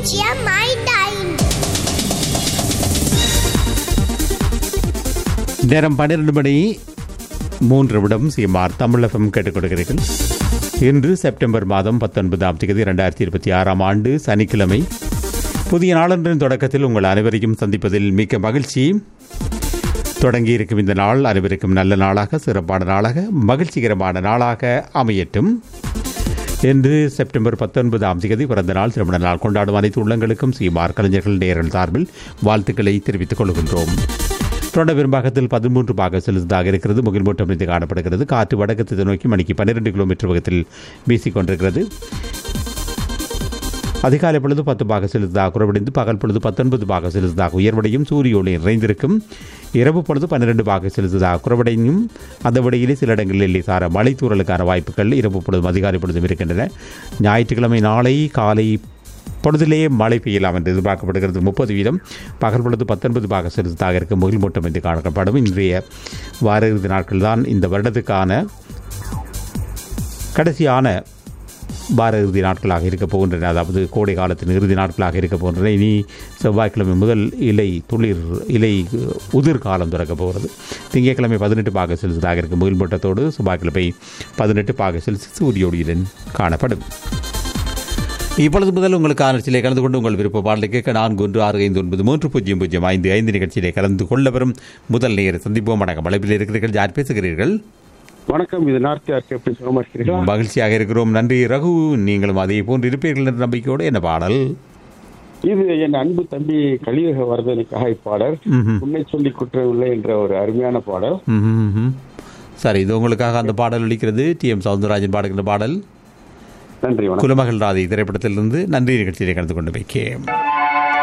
பூஜ்ஜியம் ஐந்து ஐந்து நேரம் பன்னிரண்டு மணி மூன்று விடம் சிஎம்ஆர் தமிழகம் கேட்டுக் கொடுக்கிறீர்கள் இன்று செப்டம்பர் மாதம் பத்தொன்பதாம் தேதி இரண்டாயிரத்தி இருபத்தி ஆறாம் ஆண்டு சனிக்கிழமை புதிய நாளன்றின் தொடக்கத்தில் உங்கள் அனைவரையும் சந்திப்பதில் மிக்க மகிழ்ச்சி தொடங்கியிருக்கும் இந்த நாள் அனைவருக்கும் நல்ல நாளாக சிறப்பான நாளாக மகிழ்ச்சிகரமான நாளாக அமையட்டும் இன்று செப்டம்பர் பத்தொன்பதாம் தேதி பிறந்த நாள் திருமண நாள் கொண்டாடும் அனைத்து உள்ளங்களுக்கும் சீமார் கலைஞர்கள் நேரல் சார்பில் வாழ்த்துக்களை தெரிவித்துக் கொள்கின்றோம் தொண்ட பெரும்பாகத்தில் பதிமூன்று பாக செலுத்ததாக இருக்கிறது முகில்மூட்டம் இருந்து காணப்படுகிறது காற்று வடக்கு திசை நோக்கி மணிக்கு பன்னிரண்டு கிலோமீட்டர் வேகத்தில் வீசிக்கொண்டிருக்கிறது அதிகாலை பொழுது பத்து பாக செலுத்ததாக குறைவடைந்து பகல் பொழுது பத்தொன்பது பாக செலுத்ததாக உயர்வடையும் சூரிய ஒளி நிறைந்திருக்கும் இரவு பொழுது பன்னிரண்டு பாக செலுத்ததாக குறைவடையும் அந்த விடையிலே சில இடங்களில் லேசார மழை தூறலுக்கான வாய்ப்புகள் இரவு பொழுதும் அதிகாலை பொழுதும் இருக்கின்றன ஞாயிற்றுக்கிழமை நாளை காலை பொழுதிலேயே மழை பெய்யலாம் என்று எதிர்பார்க்கப்படுகிறது முப்பது வீதம் பகல் பொழுது பத்தொன்பது பாக செலுத்ததாக இருக்கும் முகில் மூட்டம் என்று காணப்படும் இன்றைய வார இறுதி நாட்கள் தான் இந்த வருடத்துக்கான கடைசியான வார இறுதி நாட்களாக இருக்க போகின்றன அதாவது கோடை காலத்தின் இறுதி நாட்களாக இருக்க போகின்றன இனி செவ்வாய்க்கிழமை முதல் இலை துளிர் இலை உதிர் காலம் திறக்க போகிறது திங்கட்கிழமை பதினெட்டு பாக செலுத்ததாக இருக்கும் முகில் மூட்டத்தோடு செவ்வாய்க்கிழமை பதினெட்டு பாக செலுத்தி சூரிய ஒளியுடன் காணப்படும் இப்பொழுது முதல் உங்களுக்கான நிகழ்ச்சியிலே கலந்து கொண்டு உங்கள் விருப்ப பாடலை கேட்க நான்கு ஒன்று ஆறு ஐந்து ஒன்பது மூன்று பூஜ்ஜியம் பூஜ்ஜியம் ஐந்து ஐந்து நிகழ்ச்சியிலே கலந்து கொள்ள வரும் முதல் நேர சந்திப்போம் வணக்கம் அழைப்பில் இருக்கிறீர்கள் யார் பேசுகிறீர்கள் வணக்கம் இது நார்த் யாருக்கு எப்படி சுகமா இருக்கிறீர்களா மகிழ்ச்சியாக இருக்கிறோம் நன்றி ரகு நீங்களும் அதே போன்று இருப்பீர்கள் என்ற நம்பிக்கையோடு என்ன பாடல் இது என் அன்பு தம்பி கலியுக வரதனுக்காக இப்பாடல் ம்ஹும். உன்னை சொல்லி குற்றமில்லை என்ற ஒரு அருமையான பாடல் ம்ஹும், ம்ஹும். சரி இது உங்களுக்காக அந்த பாடல் ஒலிக்கிறது டி எம் சவுந்தரராஜன் பாடுகின்ற பாடல் நன்றி வணக்கம் குலமகள் ராதை திரைப்படத்திலிருந்து நன்றி நிகழ்ச்சியிலே கலந்து கொண்டு வைக்கேன்